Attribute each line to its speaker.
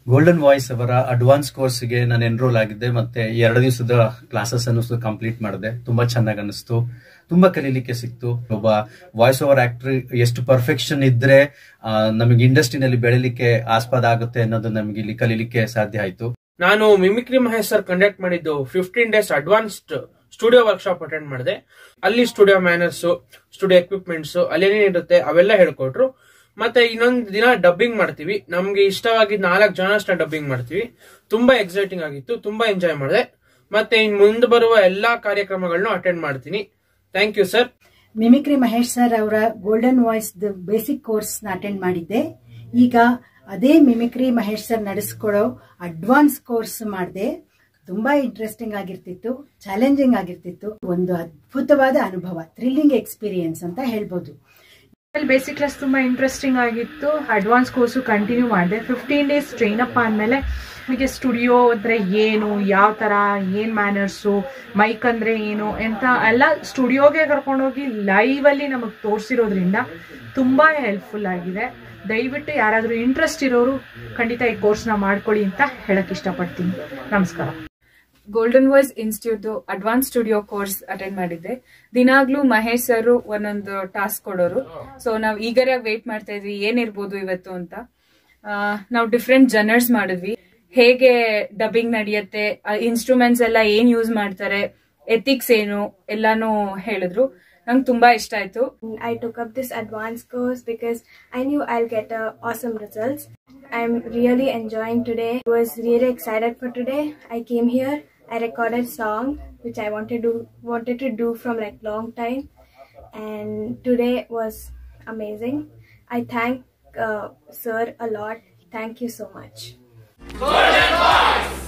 Speaker 1: Golden voice ಅವರ advance ಕೋರ್ಸ್ಗೆ ನಾನು ಎನ್ರೋಲ್ ಆಗಿದ್ದೆ ಮತ್ತೆ ಎರಡು ದಿವಸದ ಕ್ಲಾಸಸ್ ಅನ್ನು ಕಂಪ್ಲೀಟ್ ಮಾಡಿದೆ ತುಂಬಾ ಚೆನ್ನಾಗಿ ಅನಿಸ್ತು ತುಂಬಾ ಕಲೀಲಿಕ್ಕೆ ಸಿಕ್ತು ಒಬ್ಬ ವಾಯ್ಸ್ ಓವರ್ ಆಕ್ಟರ್ ಎಷ್ಟು ಪರ್ಫೆಕ್ಷನ್ ಇದ್ರೆ ಆ, ನಮಗೆ ಇಂಡಸ್ಟ್ರಿನಲ್ಲಿ ಬೆಳಿಲಿಕ್ಕೆ ಆಸ್ಪದ ಆಗುತ್ತೆ ಅನ್ನೋದು ನಮಗೆ ಇಲ್ಲಿ ಕಲೀಲಿಕ್ಕೆ ಸಾಧ್ಯ ಆಯ್ತು
Speaker 2: ನಾನು ಮಿಮಿಕ್ರಿ ಮಹೇಶ್ ಸರ್ ಕಂಡಕ್ಟ್ ಮಾಡಿದ್ದು fifteen days advanced studio workshop attend ಮಾಡಿದೆ ಅಲ್ಲಿ ಸ್ಟುಡಿಯೋ ಮ್ಯಾನರ್ಸ್ ಸ್ಟುಡಿಯೋ ಎಕ್ವಿಪ್ಮೆಂಟ್ಸ್ ಅಲ್ಲೇನೇನಿರುತ್ತೆ ಅವೆಲ್ಲ ಹೇಳ್ಕೊಟ್ರು ಮತ್ತೆ ಇನ್ನೊಂದು ದಿನ ಡಬ್ಬಿಂಗ್ ಮಾಡ್ತೀವಿ ನಮ್ಗೆ ಇಷ್ಟವಾಗಿದ್ದ ನಾಲ್ಕು ಜನ ಅಷ್ಟ ಡಬ್ಬಿಂಗ್ ಮಾಡ್ತೀವಿ ತುಂಬಾ ಎಕ್ಸೈಟಿಂಗ್ ಆಗಿತ್ತು ತುಂಬಾ ಎಂಜಾಯ್ ಮಾಡಿದೆ ಮತ್ತೆ ಇನ್ ಮುಂದೆ ಬರುವ ಎಲ್ಲಾ ಕಾರ್ಯಕ್ರಮಗಳನ್ನು ಅಟೆಂಡ್ ಮಾಡ್ತೀನಿ thank you sir
Speaker 3: mimicry Mahesh sir ಅವರ ಗೋಲ್ಡನ್ ವಾಯ್ಸ್ ಬೇಸಿಕ್ ಕೋರ್ಸ್ ನ ಅಟೆಂಡ್ ಮಾಡಿದ್ದೆ ಈಗ ಅದೇ ಮಿಮಿಕ್ರಿ ಮಹೇಶ್ ಸರ್ ನಡೆಸ್ಕೊಡೋ ಅಡ್ವಾನ್ಸ್ ಕೋರ್ಸ್ ಮಾಡಿದೆ ತುಂಬಾ ಇಂಟ್ರೆಸ್ಟಿಂಗ್ ಆಗಿರ್ತಿತ್ತು ಚಾಲೆಂಜಿಂಗ್ ಆಗಿರ್ತಿತ್ತು ಒಂದು ಅದ್ಭುತವಾದ ಅನುಭವ ಥ್ರಿಲ್ಲಿಂಗ್ ಎಕ್ಸ್ಪೀರಿಯನ್ಸ್ ಅಂತ ಹೇಳ್ಬೋದು
Speaker 4: ಬೇಸಿಕ್ ಕ್ಲಾಸ್ ತುಂಬಾ ಇಂಟ್ರೆಸ್ಟಿಂಗ್ ಆಗಿತ್ತು ಅಡ್ವಾನ್ಸ್ ಕೋರ್ಸು ಕಂಟಿನ್ಯೂ ಮಾಡಿದೆ ಫಿಫ್ಟೀನ್ ಡೇಸ್ ಟ್ರೈನ್ ಅಪ್ ಆದ್ಮೇಲೆ ನಮಗೆ ಸ್ಟುಡಿಯೋ ಅಂದ್ರೆ ಏನು ಯಾವ ತರ ಏನ್ ಮ್ಯಾನರ್ಸು ಮೈಕ್ ಅಂದ್ರೆ ಏನು ಅಂತ ಎಲ್ಲ ಸ್ಟುಡಿಯೋಗೆ ಕರ್ಕೊಂಡೋಗಿ ಲೈವ್ ಅಲ್ಲಿ ನಮಗೆ ತೋರಿಸಿರೋದ್ರಿಂದ ತುಂಬಾ ಹೆಲ್ಪ್ಫುಲ್ ಆಗಿದೆ ದಯವಿಟ್ಟು ಯಾರಾದರೂ ಇಂಟ್ರೆಸ್ಟ್ ಇರೋರು ಖಂಡಿತ ಈ ಕೋರ್ಸ್ನ ಮಾಡ್ಕೊಳ್ಳಿ ಅಂತ ಹೇಳಕ್ ಇಷ್ಟಪಡ್ತೀನಿ ನಮಸ್ಕಾರ
Speaker 5: golden voice institute advance studio course attend ಮಾಡಿದ್ದೆ ದಿನಾಗ್ಲೂ ಮಹೇಶ್ ಸರ್ ಒಂದೊಂದು ಟಾಸ್ಕ್ ಕೊಡೋರು ಸೊ ನಾವು ಈಗರಾಗಿ ವೇಟ್ ಮಾಡ್ತಾ ಇದ್ವಿ ಏನಿರ್ಬೋದು ಇವತ್ತು ಅಂತ ನಾವು ಡಿಫ್ರೆಂಟ್ ಜನರ್ಸ್ ಮಾಡಿದ್ವಿ ಹೇಗೆ ಡಬ್ಬಿಂಗ್ ನಡೆಯುತ್ತೆ ಇನ್ಸ್ಟ್ರೂಮೆಂಟ್ಸ್ ಎಲ್ಲ ಏನ್ ಯೂಸ್ ಮಾಡ್ತಾರೆ ಎಥಿಕ್ಸ್ ಏನು ಎಲ್ಲಾನು ಹೇಳಿದ್ರು ನಂಗೆ ತುಂಬಾ ಇಷ್ಟ ಆಯ್ತು
Speaker 6: I took up this advanced course because I knew I'll get uh, awesome results. I'm really enjoying today. I was really excited for today. I came here. I recorded song which I wanted to wanted to do from like long time, and today was amazing. I thank uh, sir a lot. Thank you so much.
Speaker 7: Golden Voice!